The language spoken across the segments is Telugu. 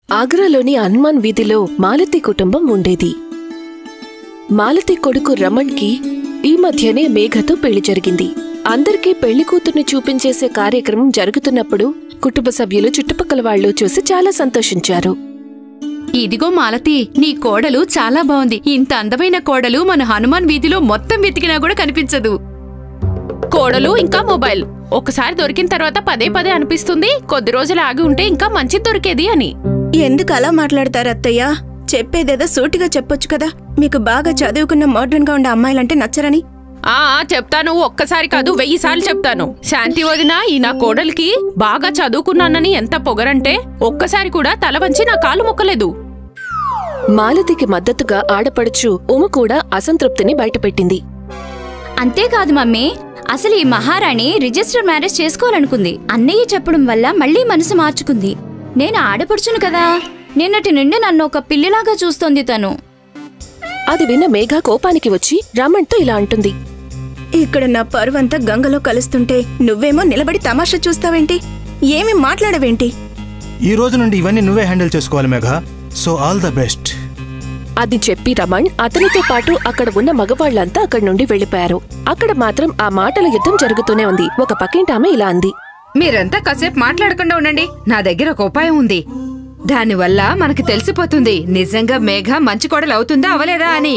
ఆగ్రాలోని హనుమాన్ వీధిలో మాలతి కుటుంబం ఉండేది మాలతి కొడుకు రమణ్కి ఈ మధ్యనే మేఘతో పెళ్లి జరిగింది అందరికీ పెళ్లి కూతుర్ని చూపించేసే కార్యక్రమం జరుగుతున్నప్పుడు కుటుంబ సభ్యులు చుట్టుపక్కల వాళ్ళు చూసి చాలా సంతోషించారు ఇదిగో మాలతి నీ కోడలు చాలా బాగుంది ఇంత అందమైన కోడలు మన హనుమాన్ వీధిలో మొత్తం వెతికినా కూడా కనిపించదు కోడలు ఇంకా మొబైల్ ఒకసారి దొరికిన తర్వాత పదే పదే అనిపిస్తుంది కొద్ది రోజులు ఆగి ఉంటే ఇంకా మంచిది దొరికేది అని ఎందుకు అలా మాట్లాడతారు అత్తయ్య చెప్పేదేదో సూటిగా చెప్పొచ్చు కదా మీకు బాగా చదువుకున్న మోడర్న్ గా ఉండే అమ్మాయిలంటే నచ్చరని ఆ ఆ, చెప్తాను ఒక్కసారి కాదు వెయ్యి సార్లు చెప్తాను శాంతి వదిన ఈ నా కోడలికి బాగా చదువుకున్నానని ఎంత పొగరంటే ఒక్కసారి కూడా తల వంచి నా కాలు మొక్కలేదు మాలతికి మద్దతుగా ఆడపడుచు ఉమ కూడా అసంతృప్తిని బయటపెట్టింది అంతేకాదు మమ్మీ అసలు ఈ మహారాణి రిజిస్టర్ మ్యారేజ్ చేసుకోవాలనుకుంది అన్నయ్య చెప్పడం వల్ల మళ్ళీ మనసు మార్చుకుంది నేను ఆడపడుచును కదా నిన్నటి నుండి నన్ను ఒక పిల్లిలాగా చూస్తోంది తను అది విన్న మేఘ కోపానికి వచ్చి రమణ్తో ఇలా అంటుంది ఇక్కడ నా పరువంతా గంగలో కలుస్తుంటే నువ్వేమో నిలబడి తమాషా చూస్తావేంటి ఏమి మాట్లాడవేంటి ఈ రోజు నుండి ఇవన్నీ నువ్వే హ్యాండిల్ చేసుకోవాలి మేఘ సో ఆల్ ద బెస్ట్ అది చెప్పి రమణ్ అతనితో పాటు అక్కడ ఉన్న మగవాళ్లంతా అక్కడి నుండి వెళ్లిపోయారు అక్కడ మాత్రం ఆ మాటల యుద్ధం జరుగుతూనే ఉంది ఒక పక్కింటామె ఇలా అంది మీరంతా కాసేపు మాట్లాడకుండా ఉండండి నా దగ్గర ఒక ఉపాయం ఉంది దానివల్ల మనకి తెలిసిపోతుంది నిజంగా మేఘ మంచి కోడలు అవుతుందా అవలేదా అని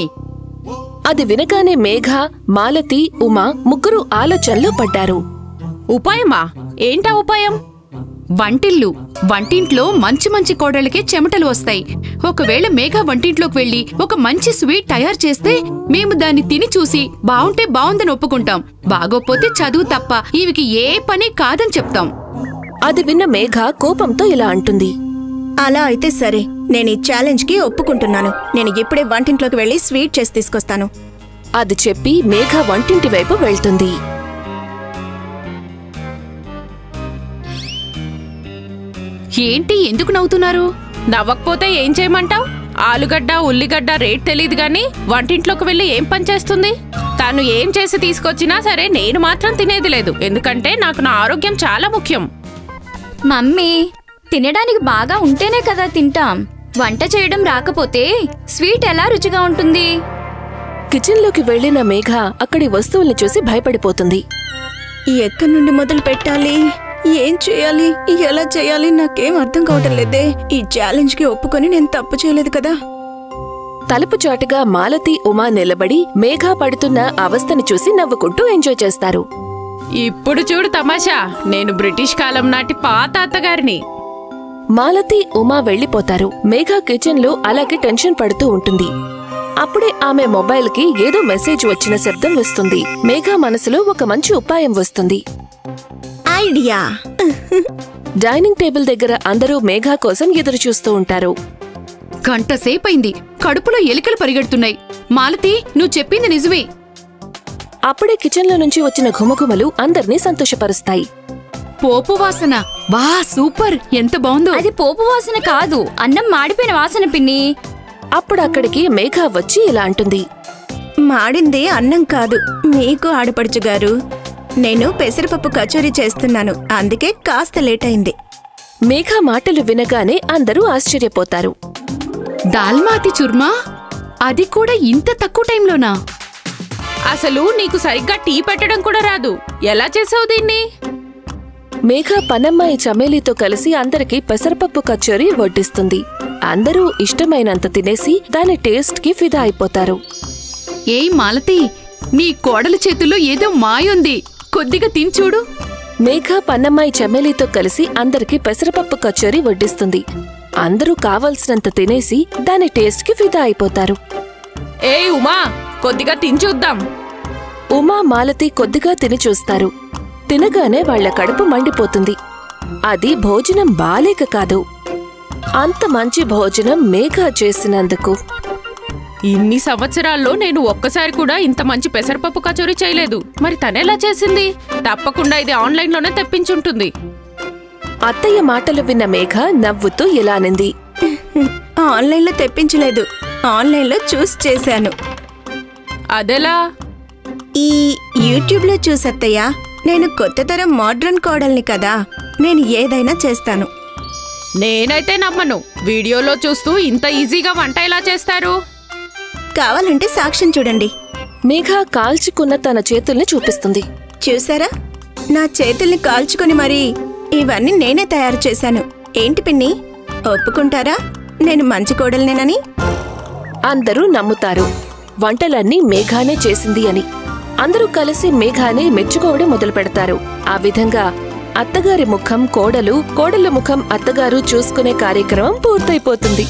అది వినగానే మేఘ మాలతి ఉమా ముగ్గురు ఆలోచనలో పడ్డారు ఉపాయమా ఏంటా ఉపాయం వంటిల్లు వంటింట్లో మంచి మంచి కోడళ్ళకి చెమటలు వస్తాయి ఒకవేళ మేఘ వంటింట్లోకి వెళ్లి ఒక మంచి స్వీట్ తయారు చేస్తే మేము దాన్ని తిని చూసి బావుంటే బావుందని ఒప్పుకుంటాం బాగోపోతే చదువు తప్ప ఇవికి ఏ పని కాదని చెప్తాం అది విన్న మేఘ కోపంతో ఇలా అంటుంది అలా అయితే సరే నేను ఈ ఛాలెంజ్ కి ఒప్పుకుంటున్నాను నేను ఇప్పుడే వంటింట్లోకి వెళ్ళి స్వీట్ చేసి తీసుకొస్తాను అది చెప్పి మేఘ వంటింటి వైపు వెళ్తుంది ఏంటి ఎందుకు నవ్వుతున్నారు నవ్వకపోతే ఏం చేయమంటావ్ ఆలుగడ్డ ఉల్లిగడ్డ రేట్ తెలియదు గాని వంటింట్లోకి వెళ్ళి ఏం పని చేస్తుంది తాను ఏం చేసి తీసుకొచ్చినా సరే నేను మాత్రం తినేది లేదు ఎందుకంటే నాకు నా ఆరోగ్యం చాలా ముఖ్యం మమ్మీ తినడానికి బాగా ఉంటేనే కదా తింటాం వంట చేయడం రాకపోతే స్వీట్ ఎలా రుచిగా ఉంటుంది కిచెన్లోకి వెళ్లిన మేఘ అక్కడి వస్తువుల్ని చూసి భయపడిపోతుంది ఎక్కడి నుండి మొదలు పెట్టాలి ఏం చేయాలి ఎలా చేయాలి నాకేం అర్థం కావటం లేదే ఈ ఛాలెంజ్ కి ఒప్పుకొని నేను తప్పు చేయలేదు కదా తలుపు చాటుగా మాలతి ఉమా నిలబడి మేఘ పడుతున్న అవస్థని చూసి నవ్వుకుంటూ ఎంజాయ్ చేస్తారు ఇప్పుడు చూడు తమాషా నేను బ్రిటిష్ కాలం నాటి పాత అత్తగారిని మాలతి ఉమా వెళ్లిపోతారు మేఘ కిచెన్లో అలాగే టెన్షన్ పడుతూ ఉంటుంది అప్పుడే ఆమె మొబైల్కి ఏదో మెసేజ్ వచ్చిన శబ్దం వస్తుంది మేఘ మనసులో ఒక మంచి ఉపాయం వస్తుంది ఐడియా డైనింగ్ టేబుల్ దగ్గర అందరూ మేఘ కోసం ఎదురు చూస్తూ ఉంటారు గంట సేపైంది కడుపులో ఎలికలు పరిగెడుతున్నాయి మాలతి నువ్వు చెప్పింది నిజమే అప్పుడే కిచెన్లో నుంచి వచ్చిన ఘుమఘుమలు అందర్నీ సంతోషపరుస్తాయి పోపు వాసన వా సూపర్ ఎంత బాగుందో అది పోపు వాసన కాదు అన్నం మాడిపోయిన వాసన పిన్ని అప్పుడు అక్కడికి మేఘ వచ్చి ఇలా అంటుంది మాడింది అన్నం కాదు మీకు ఆడపడుచు గారు నేను పెసరపప్పు కచోరీ చేస్తున్నాను అందుకే కాస్త లేట్ అయింది మేఘ మాటలు వినగానే అందరూ ఆశ్చర్యపోతారు దాల్మాతి చుర్మా అది కూడా ఇంత తక్కువ టైంలోనా అసలు నీకు సరిగ్గా టీ పెట్టడం కూడా రాదు ఎలా చేసావు దీన్ని మేఘ పనమ్మాయి చమేలితో కలిసి అందరికీ పెసరపప్పు కచోరీ వడ్డిస్తుంది అందరూ ఇష్టమైనంత తినేసి దాని టేస్ట్ కి ఫిదా అయిపోతారు ఏయ్ మాలతి నీ కోడల చేతుల్లో ఏదో మాయుంది కొద్దిగా తిని చూడు మేఘ పన్నమ్మాయి చమేలితో కలిసి అందరికీ పెసరపప్పు కచోరీ వడ్డిస్తుంది అందరూ కావలసినంత తినేసి దాని టేస్ట్ కి ఫిదా అయిపోతారు ఏయ్ ఉమా కొద్దిగా తిని చూద్దాం ఉమా మాలతి కొద్దిగా తిని చూస్తారు తినగానే వాళ్ళ కడుపు మండిపోతుంది అది భోజనం బాలేక కాదు అంత మంచి భోజనం మేఘ చేసినందుకు ఇన్ని సంవత్సరాల్లో నేను ఒక్కసారి కూడా ఇంత మంచి పెసరపప్పు కచోరీ చేయలేదు మరి తనెలా చేసింది తప్పకుండా ఇది ఆన్లైన్లోనే తెప్పించుంటుంది అత్తయ్య మాటలు విన్న మేఘ నవ్వుతూ ఇలా అనింది ఆన్లైన్లో తెప్పించలేదు ఆన్లైన్లో చూస్ చేశాను అదెలా ఈ యూట్యూబ్లో చూసత్తయ్యా నేను కొత్త తరం మోడ్రన్ కోడల్ని కదా నేను ఏదైనా చేస్తాను నేనైతే నమ్మను వీడియోలో చూస్తూ ఇంత ఈజీగా వంట ఎలా చేస్తారు కావాలంటే సాక్ష్యం చూడండి మేఘ కాల్చుకున్న తన చేతుల్ని చూపిస్తుంది చూసారా నా చేతుల్ని కాల్చుకొని మరి ఇవన్నీ నేనే తయారు చేశాను ఏంటి పిన్ని ఒప్పుకుంటారా నేను మంచి కోడలినేనని అందరూ నమ్ముతారు వంటలన్నీ మేఘానే చేసింది అని అందరూ కలిసి మేఘానే మెచ్చుకోవడం మొదలు పెడతారు ఆ విధంగా అత్తగారి ముఖం కోడలు కోడల ముఖం అత్తగారు చూసుకునే కార్యక్రమం పూర్తయిపోతుంది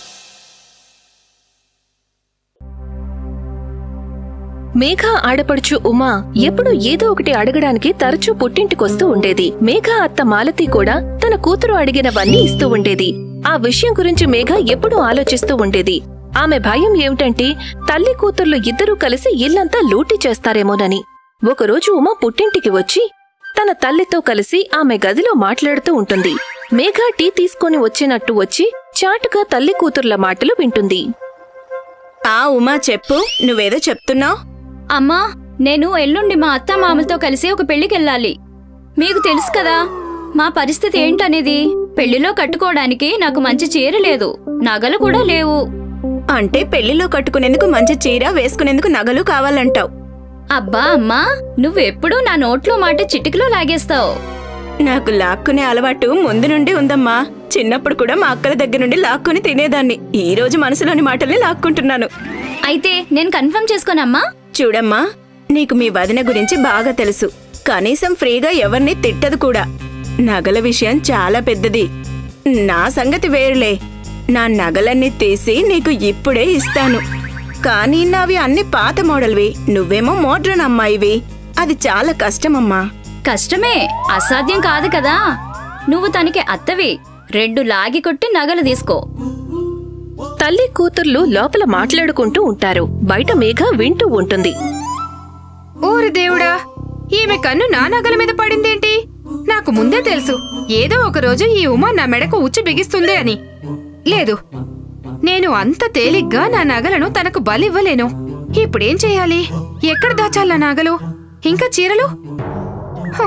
మేఘ ఆడపడుచు ఉమా ఎప్పుడూ ఏదో ఒకటి అడగడానికి తరచూ పుట్టింటికొస్తూ ఉండేది మేఘ అత్త మాలతి కూడా తన కూతురు అడిగినవన్నీ ఇస్తూ ఉండేది ఆ విషయం గురించి మేఘ ఎప్పుడూ ఆలోచిస్తూ ఉండేది ఆమె భయం ఏమిటంటే తల్లి కూతుర్లు ఇద్దరూ కలిసి ఇల్లంతా లూటీ చేస్తారేమోనని ఒకరోజు ఉమా పుట్టింటికి వచ్చి తన తల్లితో కలిసి ఆమె గదిలో మాట్లాడుతూ ఉంటుంది మేఘ టీ తీసుకొని వచ్చినట్టు వచ్చి చాటుగా తల్లి కూతుర్ల మాటలు వింటుంది ఆ ఉమా చెప్పు నువ్వేదో చెప్తున్నావు అమ్మా నేను ఎల్లుండి మా అత్త మామలతో కలిసి ఒక పెళ్లికెళ్ళాలి మీకు తెలుసు కదా మా పరిస్థితి ఏంటనేది పెళ్లిలో కట్టుకోవడానికి నాకు మంచి చీర లేదు నగలు కూడా లేవు అంటే పెళ్లిలో కట్టుకునేందుకు మంచి చీర వేసుకునేందుకు నగలు కావాలంటావు అబ్బా అమ్మా నువ్వెప్పుడూ నా నోట్లో మాట చిటికలో లాగేస్తావు నాకు లాక్కునే అలవాటు ముందు నుండి ఉందమ్మా చిన్నప్పుడు కూడా మా అక్కల దగ్గర నుండి లాక్కుని తినేదాన్ని ఈ రోజు మనసులోని మాటల్ని లాక్కుంటున్నాను అయితే నేను కన్ఫర్మ్ చేసుకోనమ్మా చూడమ్మా నీకు మీ వదిన గురించి బాగా తెలుసు కనీసం ఫ్రీగా ఎవరిని తిట్టదు కూడా నగల విషయం చాలా పెద్దది నా సంగతి వేరులే నా నగలన్నీ తీసి నీకు ఇప్పుడే ఇస్తాను కానీ నావి అన్ని పాత మోడల్వి నువ్వేమో మోడ్రన్ అమ్మాయివి అది చాలా కష్టమమ్మా కష్టమే అసాధ్యం కాదు కదా నువ్వు తనకి అత్తవి రెండు లాగి కొట్టి నగలు తీసుకో తల్లి కూతుర్లు లోపల మాట్లాడుకుంటూ ఉంటారు బయట మేఘ వింటూ ఉంటుంది ఓరి దేవుడా ఈమె కన్ను నా నగల మీద పడిందేంటి నాకు ముందే తెలుసు ఏదో ఒక రోజు ఈ ఉమా నా మెడకు ఉచ్చి బిగిస్తుంది అని లేదు నేను అంత తేలిగ్గా నా నగలను తనకు బలివ్వలేను ఇప్పుడేం చేయాలి ఎక్కడ దాచాలి నా నగలు ఇంకా చీరలు హ,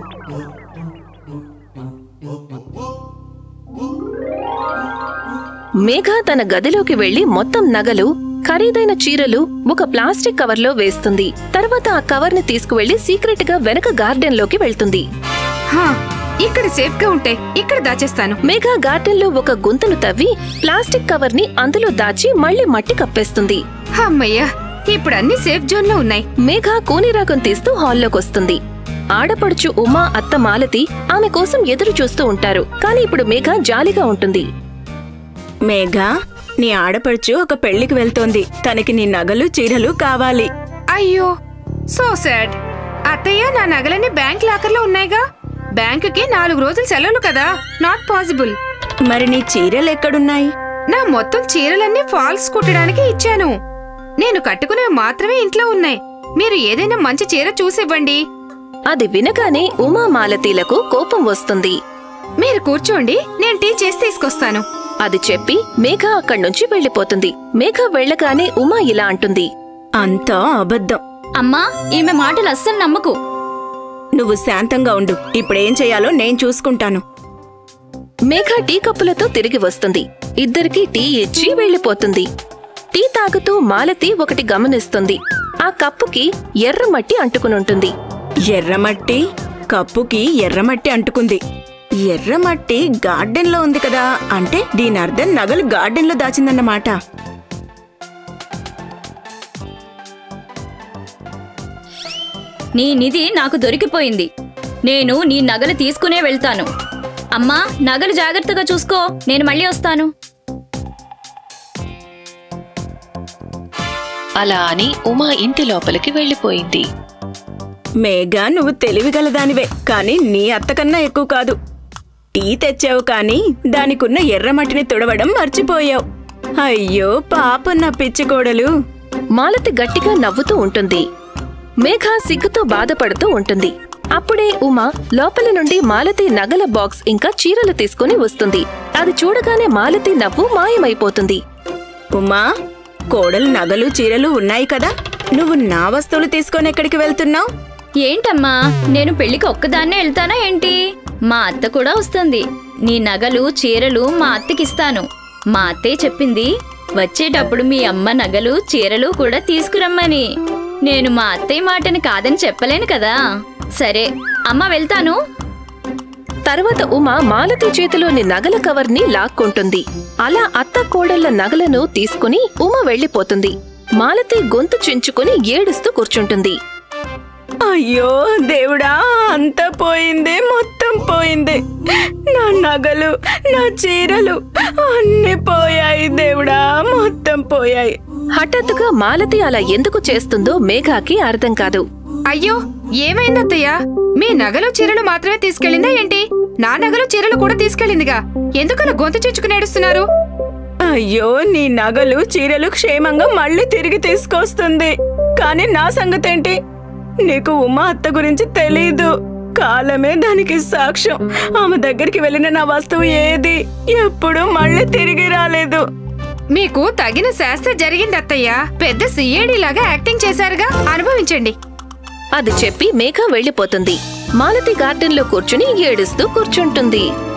మేఘ తన గదిలోకి వెళ్లి మొత్తం నగలు ఖరీదైన చీరలు ఒక ప్లాస్టిక్ కవర్లో వేస్తుంది తర్వాత ఆ కవర్ని తీసుకువెళ్లి సీక్రెట్ గా వెనక గార్డెన్ లోకి వెళ్తుంది హ, ఇక్కడ సేఫ్ గా ఉంటాయి ఇక్కడ దాచేస్తాను మేఘ గార్డెన్ లో ఒక గుంతను తవ్వి ప్లాస్టిక్ కవర్ ని అందులో దాచి మళ్లీ మట్టి కప్పేస్తుంది అమ్మయ్యా ఇప్పుడు అన్ని సేఫ్ జోన్ లో ఉన్నాయి మేఘ కూనిరాకం తీస్తూ హాల్లోకొస్తుంది ఆడపడుచు ఉమా అత్త మాలతి ఆమె కోసం ఎదురు చూస్తూ ఉంటారు కానీ ఇప్పుడు మేఘ జాలిగా ఉంటుంది మేఘా నీ ఆడపడుచు ఒక పెళ్లికి వెళ్తోంది తనకి నీ నగలు చీరలు కావాలి అయ్యో సో సాడ్ అత్తయ్య నా నగలన్నీ బ్యాంక్ లాకర్లో ఉన్నాయిగా బ్యాంకుకి నాలుగు రోజులు సెలవులు కదా నాట్ పాసిబుల్ మరి నీ చీరలు ఎక్కడున్నాయి నా మొత్తం చీరలన్నీ ఫాల్స్ కుట్టడానికి ఇచ్చాను నేను కట్టుకునే మాత్రమే ఇంట్లో ఉన్నాయి మీరు ఏదైనా మంచి చీర చూసివ్వండి అది వినగానే ఉమా మాలతీలకు కోపం వస్తుంది మీరు కూర్చోండి నేను టీ చేసి తీసుకొస్తాను అది చెప్పి మేఘ అక్కడ్నుంచి వెళ్లిపోతుంది మేఘ వెళ్ళగానే ఉమా ఇలా అంటుంది అంతా అబద్ధం అమ్మా ఈమె మాటలు అస్సలు నమ్మకు నువ్వు శాంతంగా ఉండు ఇప్పుడేం చేయాలో నేను చూసుకుంటాను మేఘ టీ కప్పులతో తిరిగి వస్తుంది ఇద్దరికీ టీ ఇచ్చి వెళ్లిపోతుంది టీ తాగుతూ మాలతి ఒకటి గమనిస్తుంది ఆ కప్పుకి ఎర్రమట్టి అంటుకునుంటుంది ఎర్రమట్టి కప్పుకి ఎర్రమట్టి అంటుకుంది ఎర్రమట్టి గార్డెన్లో ఉంది కదా అంటే దీని అర్థం నగలు గార్డెన్లో దాచిందన్నమాట నీ నిధి నాకు దొరికిపోయింది నేను నీ నగలు తీసుకునే వెళ్తాను అమ్మా నగలు జాగ్రత్తగా చూసుకో నేను మళ్ళీ వస్తాను అలా అని ఉమా ఇంటి లోపలికి వెళ్లిపోయింది మేఘా నువ్వు తెలివిగలదానివే కానీ నీ అత్తకన్నా ఎక్కువ కాదు టీ తెచ్చావు కానీ దానికున్న ఎర్రమట్టిని తుడవడం మర్చిపోయావు అయ్యో పాపం నా పిచ్చి కోడలు మాలతి గట్టిగా నవ్వుతూ ఉంటుంది మేఘ సిగ్గుతో బాధపడుతూ ఉంటుంది అప్పుడే ఉమా లోపల నుండి మాలతి నగల బాక్స్ ఇంకా చీరలు తీసుకుని వస్తుంది అది చూడగానే మాలతి నవ్వు మాయమైపోతుంది ఉమా కోడలు నగలు చీరలు ఉన్నాయి కదా నువ్వు నా వస్తువులు తీసుకొని ఎక్కడికి వెళ్తున్నావు ఏంటమ్మా నేను పెళ్లికి ఒక్కదాన్నే వెళ్తానా ఏంటి మా అత్త కూడా వస్తుంది నీ నగలు చీరలు మా అత్తకిస్తాను మా అత్తయ్య చెప్పింది వచ్చేటప్పుడు మీ అమ్మ నగలు చీరలు కూడా తీసుకురమ్మని నేను మా అత్తయ్య మాటని కాదని చెప్పలేను కదా సరే అమ్మ వెళ్తాను తర్వాత ఉమ మాలతి చేతిలోని నగల కవర్ని లాక్కుంటుంది అలా అత్త కోడళ్ల నగలను తీసుకుని ఉమ వెళ్ళిపోతుంది మాలతి గొంతు చించుకుని ఏడుస్తూ కూర్చుంటుంది అయ్యో దేవుడా అంతా పోయింది మొత్తం పోయింది నా నగలు నా చీరలు అన్ని పోయాయి దేవుడా మొత్తం పోయాయి హఠాత్తుగా మాలతి అలా ఎందుకు చేస్తుందో మేఘాకి అర్థం కాదు అయ్యో ఏమైందత్తయ్య మీ నగలు చీరలు మాత్రమే తీసుకెళ్ళిందా ఏంటి నా నగలు చీరలు కూడా తీసుకెళ్ళిందిగా ఎందుకలా గొంతు చిచ్చుకుని ఏడుస్తున్నారు అయ్యో నీ నగలు చీరలు క్షేమంగా మళ్ళీ తిరిగి తీసుకొస్తుంది కానీ నా సంగతేంటి నీకు ఉమా అత్త గురించి తెలీదు కాలమే దానికి సాక్ష్యం ఆమె దగ్గరికి వెళ్ళిన నా వస్తువు ఏది ఎప్పుడు మళ్ళీ తిరిగి రాలేదు మీకు తగిన శాస్త్ర జరిగింది అత్తయ్య పెద్ద సిఏడి లాగా యాక్టింగ్ చేశారుగా అనుభవించండి అది చెప్పి మేఘ వెళ్ళిపోతుంది మాలతి గార్డెన్లో కూర్చుని ఏడుస్తూ కూర్చుంటుంది